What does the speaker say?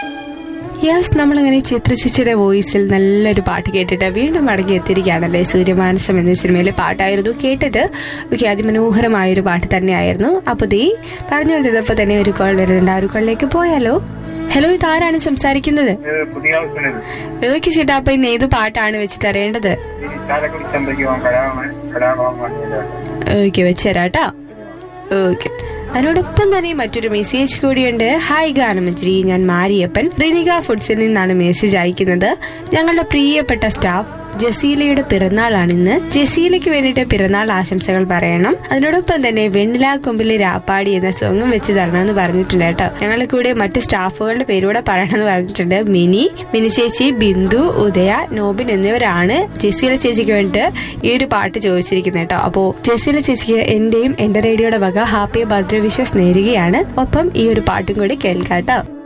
yes നമ്മളങ്ങനെ ചിത്രചേച്ചിയുടെ വോയിസിൽ നല്ലൊരു പാട്ട് കേട്ടിട്ട് വീണ്ടും മടങ്ങി എത്തിയിരിക്കുകയാണല്ലേ സൂര്യമാനസം എന്ന സിനിമയിലെ പാട്ടായിരുന്നു കേട്ടത് ഓക്കെ അതിമനോഹരമായ ഒരു പാട്ട് തന്നെയായിരുന്നു അപ്പൊ ദേ പറഞ്ഞുകൊണ്ടിരുന്നപ്പോ തന്നെ ഒരു കോൾ വരുന്നുണ്ട് ആ ഒരു കോളിലേക്ക് പോയാലോ ഹലോ ഇതാരാണ് സംസാരിക്കുന്നത് ഇത് പുതിയ ഹൗസിനത് ഓക്കെ ചേട്ടാ അപ്പൊ ഇന്ന് ഏത് പാട്ടാണ് വെച്ച് തരേണ്ടത് ഈ ചാലക്കുടി ചന്തയ്ക്ക് പോകാൻ കലാഭവൻ കലാഭവൻ വണ്ടിയിലാണ് ഓക്കെ വെച്ചുതരാട്ടോ ഓക്കെ അതിനോടൊപ്പം തന്നെ മറ്റൊരു മെസ്സേജ് കൂടിയുണ്ട് ഹായ് ഗാനമജ്രി ഞാൻ മാരിയപ്പൻ റിനിക ഫുഡ്സിൽ നിന്നാണ് മെസ്സേജ് അയക്കുന്നത് ഞങ്ങളുടെ പ്രിയപ്പെട്ട സ്റ്റാഫ് ജസീലയുടെ പിറന്നാളാണ് ഇന്ന് ജസീലയ്ക്ക് വേണ്ടിയിട്ട് പിറന്നാൾ ആശംസകൾ പറയണം അതിനോടൊപ്പം തന്നെ വെണ്ണിലാ കൊമ്പിലെ രാപ്പാടി എന്ന സോങ്ങും വെച്ച് തരണമെന്ന് പറഞ്ഞിട്ടുണ്ട് കേട്ടോ ഞങ്ങളുടെ കൂടെ മറ്റ് സ്റ്റാഫുകളുടെ പേരൂടെ പറയണമെന്ന് പറഞ്ഞിട്ടുണ്ട് മിനി മിനി ചേച്ചി ബിന്ദു ഉദയ നോബിൻ എന്നിവരാണ് ജസീല ചേച്ചിക്ക് വേണ്ടിയിട്ട് ഈ ഒരു പാട്ട് ചോദിച്ചിരിക്കുന്നത് കേട്ടോ അപ്പോ ജസീല ചേച്ചിക്ക് എന്റെയും എന്റെ റേഡിയോയുടെ വക ഹാപ്പി ബർത്ത്ഡേ വിഷസ് നേരുകയാണ് ഒപ്പം ഈ ഒരു പാട്ടും കൂടി കേൾക്കാട്ടോ